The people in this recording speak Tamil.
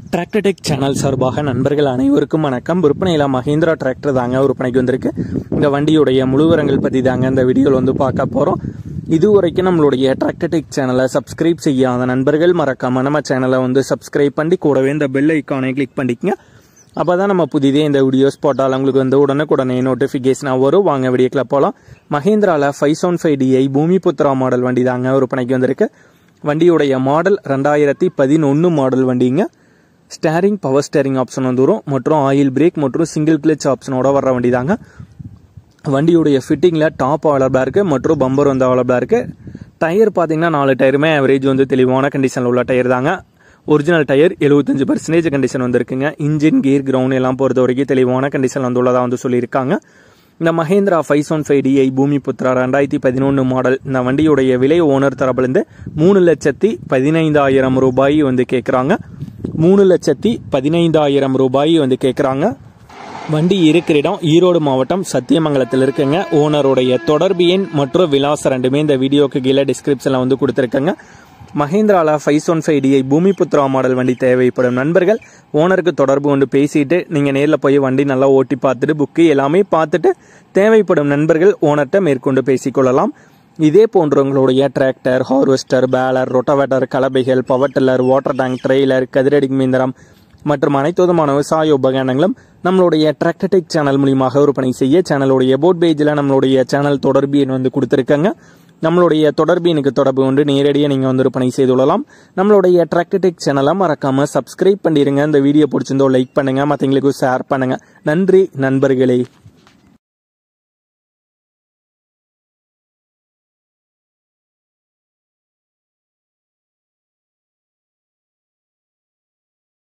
டிராக்டர்டெக் சேனல் சார்பாக நண்பர்கள் அனைவருக்கும் வணக்கம் விற்பனையில் மஹேந்திரா டிராக்டர் தாங்க விற்பனைக்கு வந்திருக்கு இந்த வண்டியுடைய முழுவரங்கள் பற்றி தாங்க இந்த வீடியோவில் வந்து பார்க்க போகிறோம் இதுவரைக்கும் நம்மளுடைய டிராக்டர்டெக் சேனலை சப்ஸ்கிரைப் செய்யாத நண்பர்கள் மறக்காம நம்ம சேனலை வந்து சப்ஸ்கிரைப் பண்ணி கூடவே இந்த பெல் ஐக்கானை கிளிக் பண்ணிக்கங்க அப்போ தான் நம்ம புதிதே இந்த வீடியோஸ் போட்டால் உங்களுக்கு வந்து உடனுக்குடனே நோட்டிஃபிகேஷனாக வரும் வாங்க வீடியோக்கில் போகலாம் மஹேந்திராவில் five seven five DI Bhoomi Putra model வண்டி தாங்க விற்பனைக்கு வந்திருக்கு வண்டியுடைய மாடல் ரெண்டாயிரத்தி பதினொன்று மாடல் வண்டிங்க ஸ்டேரிங் பவர் ஸ்டேரிங் ஆப்ஷன் வந்து வரும் மற்றும் ஆயில் பிரேக் மற்றும் சிங்கிள் கிளச் ஆப்ஷனோட வர்ற வண்டி தாங்க வண்டியுடைய ஃபிட்டிங்கில் டாப் அவைலபிளாக இருக்குது மற்றும் பம்பர் வந்து அவைலபிளாக இருக்குது டயர் பார்த்தீங்கன்னா நாலு டயருமே ஆவரேஜ் வந்து தெளிவான கண்டிஷனில் உள்ள டயர் தாங்க ஒரிஜினல் டயர் எழுபத்தஞ்சு பர்சன்டேஜ் கண்டிஷன் வந்திருக்குங்க இன்ஜின் கீர் கிரவுண்ட் எல்லாம் பொறுத்த வரைக்கும் தெளிவான கண்டிஷன் வந்து உள்ளதாக வந்து சொல்லியிருக்காங்க இந்த Mahindra five one five DI Bhoomi Putra ரெண்டாயிரத்தி பதினொன்று மாடல் இந்த வண்டியுடைய விலை ஓனர் தரப்புலேருந்து மூணு லட்சத்தி பதினைந்தாயிரம் ரூபாய் வந்து கேட்குறாங்க மூணு லட்சத்தி பதினைந்தாயிரம் ரூபாய் வந்து கேட்குறாங்க வண்டி இருக்கிற இடம் ஈரோடு மாவட்டம் சத்தியமங்கலத்தில் இருக்குங்க ஓனருடைய தொடர்பு எண் மற்றும் விலாசம் ரெண்டுமே இந்த வீடியோக்கு கீழே டிஸ்கிரிப்ஷனில் வந்து கொடுத்துருக்கேங்க மஹேந்திரால five one five DI Bhoomi Putra model வண்டி தேவைப்படும் நண்பர்கள் ஓனருக்கு தொடர்பு கொண்டு பேசிட்டு நீங்கள் நேரில் போய் வண்டி நல்லா ஓட்டி பார்த்துட்டு புக்கு எல்லாமே பார்த்துட்டு தேவைப்படும் நண்பர்கள் ஓனர்கிட்ட மேற்கொண்டு பேசிக்கொள்ளலாம் இதே போன்ற உங்களுடைய டிராக்டர் ஹார்வெஸ்டர் பேலர் ரொட்டவேட்டர் கலபைகள் power tiller water tank trailer கதிரடி மீந்திரம் மற்றும் அனைத்து விதமான விவசாய உபகரணங்களும் நம்மளுடைய டிராக்டர்டெக் சேனல் மூலியமாக விற்பனை செய்ய சேனலுடைய போட் பேஜில் நம்மளுடைய சேனல் தொடர்பு எண் வந்து கொடுத்துருக்காங்க நம்மளுடைய தொடர்பு எனக்கு தொடர்பு கொண்டு நேரடியாக நீங்கள் வந்து விற்பனை செய்து கொள்ளலாம் நம்மளுடைய டிராக்டர்டெக் சேனலை மறக்காமல் சப்ஸ்கிரைப் பண்ணிடுங்க இந்த வீடியோ பிடிச்சிருந்தோ லைக் பண்ணுங்கள் மற்றவங்களுக்கு ஷேர் பண்ணுங்கள் நன்றி நண்பர்களே